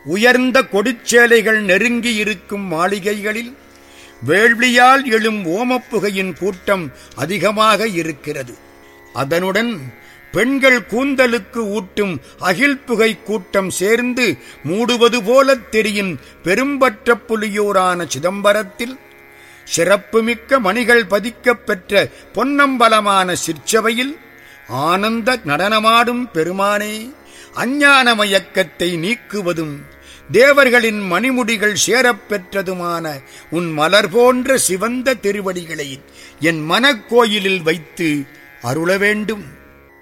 உயர்ந்த கொடிச்சேலைகள் நெருங்கி இருக்கும் மாளிகைகளில் வேள்வியால் எழும் ஓமப்புகையின் கூட்டம் அதிகமாக இருக்கிறது அதனுடன் பெண்கள் கூந்தலுக்கு ஊட்டும் அகில் புகை கூட்டம் சேர்ந்து மூடுவது போலத் தெரியும் பெரும்பற்ற புலியூரான சிதம்பரத்தில் சிறப்புமிக்க மணிகள் பதிக்கப் பெற்ற பொன்னம்பலமான சிற்சபையில் ஆனந்த நடனமாடும் பெருமானே அஞ்ஞான மயக்கத்தை நீக்குவதும் தேவர்களின் மணிமுடிகள் சேரப் பெற்றதுமான உன் மலர் போன்ற சிவந்த திருவடிகளை என் மனக்கோயிலில் வைத்து அருள வேண்டும்